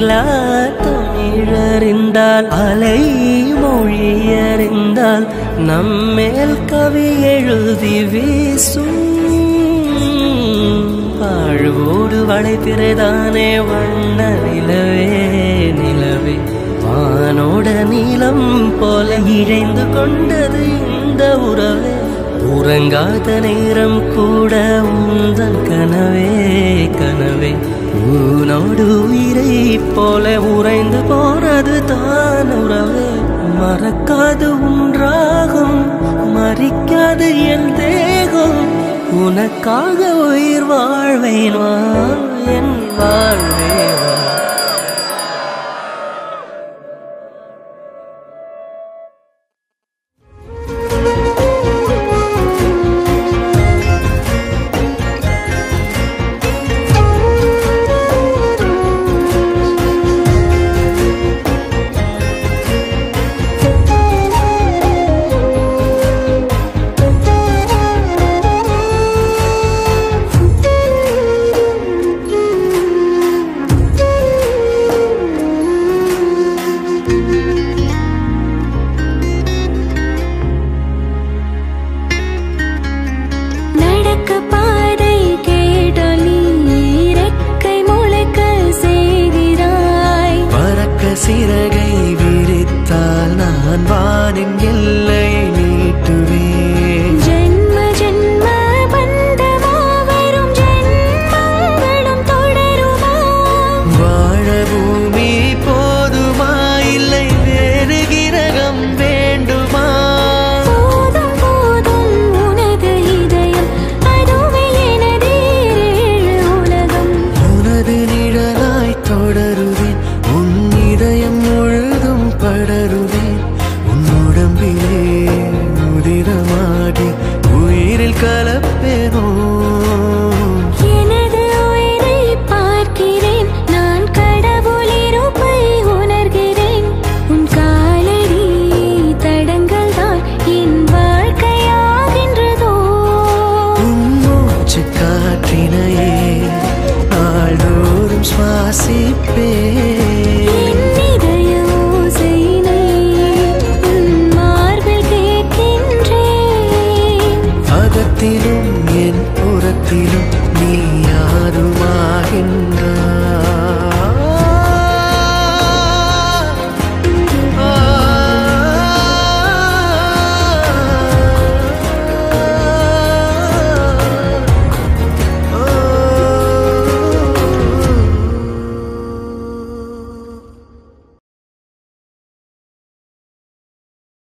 நிலா தமிழறிந்தால் அலை மொழியறிந்தால் நம்மேல் கவி எழுதி வீசும் வாழ்வோடு வளைப்பிறைதானே வண்ண நிலவே நிலவே வானோட நீளம் போல இழைந்து கொண்டது இந்த உறவே உறங்காத நேரம் கூட உந்தன் கனவே கனவே உனோடு உயிரை போல உறைந்து போனது தான் உறவே மறக்காது உன்றாகும் மறிக்காது என் தேகம் உனக்காக உயிர் வாழ்வேன் வா என் வாழ்வே வா